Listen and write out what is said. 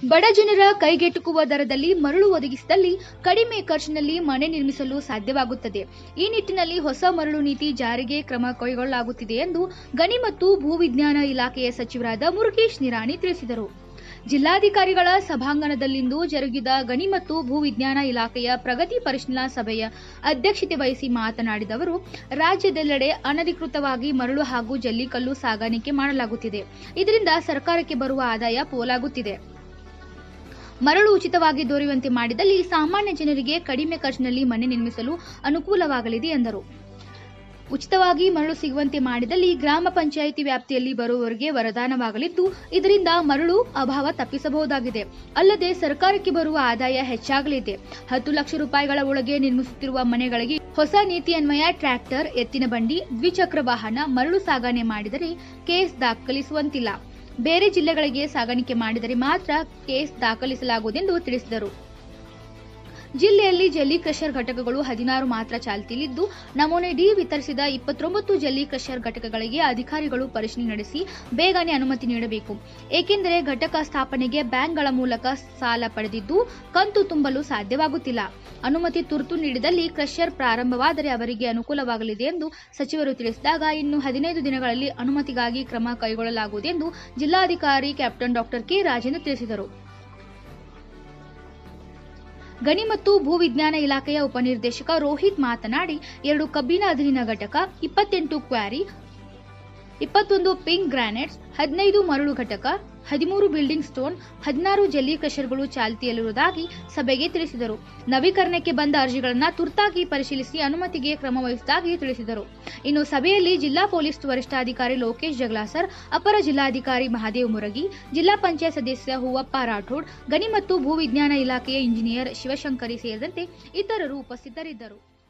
ಬಡ ಜನರ ಕೈಗೆಟುಕುವ ದರದಲ್ಲಿ ಮರಳು ಒದಗಿಸಿದಲ್ಲಿ ಕಡಿಮೆ ಖರ್ಚಿನಲ್ಲಿ ಮನೆ ನಿರ್ಮಿಸಲು ಸಾಧ್ಯವಾಗುತ್ತದೆ ಈ ನಿಟ್ಟಿನಲ್ಲಿ ಹೊಸ ಮರಳು ನೀತಿ ಜಾರಿಗೆ ಕ್ರಮ ಕೈಗೊಳ್ಳಲಾಗುತ್ತಿದೆ ಎಂದು ಗಣಿ ಮತ್ತು ಭೂವಿಜ್ಞಾನ ಇಲಾಖೆಯ ಸಚಿವರಾದ ಮುರುಗೇಶ್ ನಿರಾಣಿ ತಿಳಿಸಿದರು ಜಿಲ್ಲಾಧಿಕಾರಿಗಳ ಸಭಾಂಗಣದಲ್ಲಿಂದು ಜರುಗಿದ ಗಣಿ ಮತ್ತು ಭೂವಿಜ್ಞಾನ ಇಲಾಖೆಯ ಪ್ರಗತಿ ಪರಿಶೀಲನಾ ಸಭೆಯ ಅಧ್ಯಕ್ಷತೆ ವಹಿಸಿ ಮಾತನಾಡಿದ ಅವರು ರಾಜ್ಯದೆಲ್ಲೆಡೆ ಅನಧಿಕೃತವಾಗಿ ಮರಳು ಹಾಗೂ ಜಲ್ಲಿಕಲ್ಲು ಸಾಗಾಣಿಕೆ ಮಾಡಲಾಗುತ್ತಿದೆ ಇದರಿಂದ ಸರ್ಕಾರಕ್ಕೆ ಬರುವ ಆದಾಯ ಪೋಲಾಗುತ್ತಿದೆ ಮರಳು ಉಚಿತವಾಗಿ ದೊರೆಯುವಂತೆ ಮಾಡಿದಲ್ಲಿ ಸಾಮಾನ್ಯ ಜನರಿಗೆ ಕಡಿಮೆ ಖರ್ಚಿನಲ್ಲಿ ಮನೆ ನಿರ್ಮಿಸಲು ಅನುಕೂಲವಾಗಲಿದೆ ಎಂದರು ಉಚಿತವಾಗಿ ಮರಳು ಸಿಗುವಂತೆ ಮಾಡಿದಲ್ಲಿ ಗ್ರಾಮ ಪಂಚಾಯಿತಿ ವ್ಯಾಪ್ತಿಯಲ್ಲಿ ಬರುವವರಿಗೆ ವರದಾನವಾಗಲಿದ್ದು ಇದರಿಂದ ಮರಳು ಅಭಾವ ತಪ್ಪಿಸಬಹುದಾಗಿದೆ ಅಲ್ಲದೆ ಸರ್ಕಾರಕ್ಕೆ ಬರುವ ಆದಾಯ ಹೆಚ್ಚಾಗಲಿದೆ ಹತ್ತು ಲಕ್ಷ ರೂಪಾಯಿಗಳ ಒಳಗೆ ನಿರ್ಮಿಸುತ್ತಿರುವ ಮನೆಗಳಿಗೆ ಹೊಸ ನೀತಿಯನ್ವಯ ಟ್ರ್ಯಾಕ್ಟರ್ ಎತ್ತಿನ ಬಂಡಿ ದ್ವಿಚಕ್ರ ವಾಹನ ಮರಳು ಸಾಗಣೆ ಮಾಡಿದರೆ ಕೇಸ್ ದಾಖಲಿಸುವಂತಿಲ್ಲ ಬೇರೆ ಜಿಲ್ಲೆಗಳಿಗೆ ಸಾಗಾಣಿಕೆ ಮಾಡಿದರೆ ಮಾತ್ರ ಕೇಸ್ ದಾಖಲಿಸಲಾಗುವುದೆಂದು ತಿಳಿಸಿದರು ಜಿಲ್ಲೆಯಲ್ಲಿ ಜಲ್ಲಿ ಕ್ರಷರ್ ಘಟಕಗಳು ಹದಿನಾರು ಮಾತ್ರ ಚಾಲ್ತಿಯಲ್ಲಿದ್ದು ನಮೂನೆ ಡಿ ವಿತರಿಸಿದ ಇಪ್ಪತ್ತೊಂಬತ್ತು ಜಲ್ಲಿ ಕ್ರಷರ್ ಘಟಕಗಳಿಗೆ ಅಧಿಕಾರಿಗಳು ಪರಿಶೀಲನೆ ನಡೆಸಿ ಬೇಗನೆ ಅನುಮತಿ ನೀಡಬೇಕು ಏಕೆಂದರೆ ಘಟಕ ಸ್ಥಾಪನೆಗೆ ಬ್ಯಾಂಕ್ಗಳ ಮೂಲಕ ಸಾಲ ಪಡೆದಿದ್ದು ಕಂತು ತುಂಬಲು ಸಾಧ್ಯವಾಗುತ್ತಿಲ್ಲ ಅನುಮತಿ ತುರ್ತು ನೀಡಿದಲ್ಲಿ ಕ್ರಷರ್ ಪ್ರಾರಂಭವಾದರೆ ಅವರಿಗೆ ಅನುಕೂಲವಾಗಲಿದೆ ಎಂದು ಸಚಿವರು ತಿಳಿಸಿದಾಗ ಇನ್ನು ಹದಿನೈದು ದಿನಗಳಲ್ಲಿ ಅನುಮತಿಗಾಗಿ ಕ್ರಮ ಕೈಗೊಳ್ಳಲಾಗುವುದೆಂದು ಜಿಲ್ಲಾಧಿಕಾರಿ ಕ್ಯಾಪ್ಟನ್ ಡಾಕ್ಟರ್ ಕೆ ರಾಜೇಂದ್ರ ತಿಳಿಸಿದರು ಗಣಿ ಮತ್ತು ಭೂವಿಜ್ಞಾನ ಇಲಾಖೆಯ ಉಪನಿರ್ದೇಶಕ ರೋಹಿತ್ ಮಾತನಾಡಿ ಎರಡು ಕಬ್ಬಿನ ಅಧೀನ ಘಟಕ ಇಪ್ಪತ್ತೆಂಟು ಕ್ವಾರಿ ಇಪ್ಪತ್ತೊಂದು ಪಿಂಕ್ ಗ್ರಾನೈಟ್ಸ್ ಹದಿನೈದು ಮರಳು ಘಟಕ ಹದಿಮೂರು ಬಿಲ್ಡಿಂಗ್ ಸ್ಟೋನ್ ಹದಿನಾರು ಜಲ್ಲಿ ಕ್ರಷರ್ಗಳು ಚಾಲ್ತಿಯಲ್ಲಿರುವುದಾಗಿ ಸಭೆಗೆ ತಿಳಿಸಿದರು ನವೀಕರಣಕ್ಕೆ ಬಂದ ಅರ್ಜಿಗಳನ್ನು ತುರ್ತಾಗಿ ಪರಿಶೀಲಿಸಿ ಅನುಮತಿಗೆ ಕ್ರಮ ವಹಿಸುವುದಾಗಿ ತಿಳಿಸಿದರು ಇನ್ನು ಸಭೆಯಲ್ಲಿ ಜಿಲ್ಲಾ ಪೊಲೀಸ್ ವರಿಷ್ಠಾಧಿಕಾರಿ ಲೋಕೇಶ್ ಜಗ್ಲಾಸರ್ ಅಪರ ಜಿಲ್ಲಾಧಿಕಾರಿ ಮಹಾದೇವ್ ಮುರಗಿ ಜಿಲ್ಲಾ ಪಂಚಾಯತ್ ಸದಸ್ಯ ಹೂವಪ್ಪ ರಾಠೋಡ್ ಗಣಿ ಮತ್ತು ಭೂವಿಜ್ಞಾನ ಇಲಾಖೆಯ ಇಂಜಿನಿಯರ್ ಶಿವಶಂಕರಿ ಸೇರಿದಂತೆ ಇತರರು ಉಪಸ್ಥಿತರಿದ್ದರು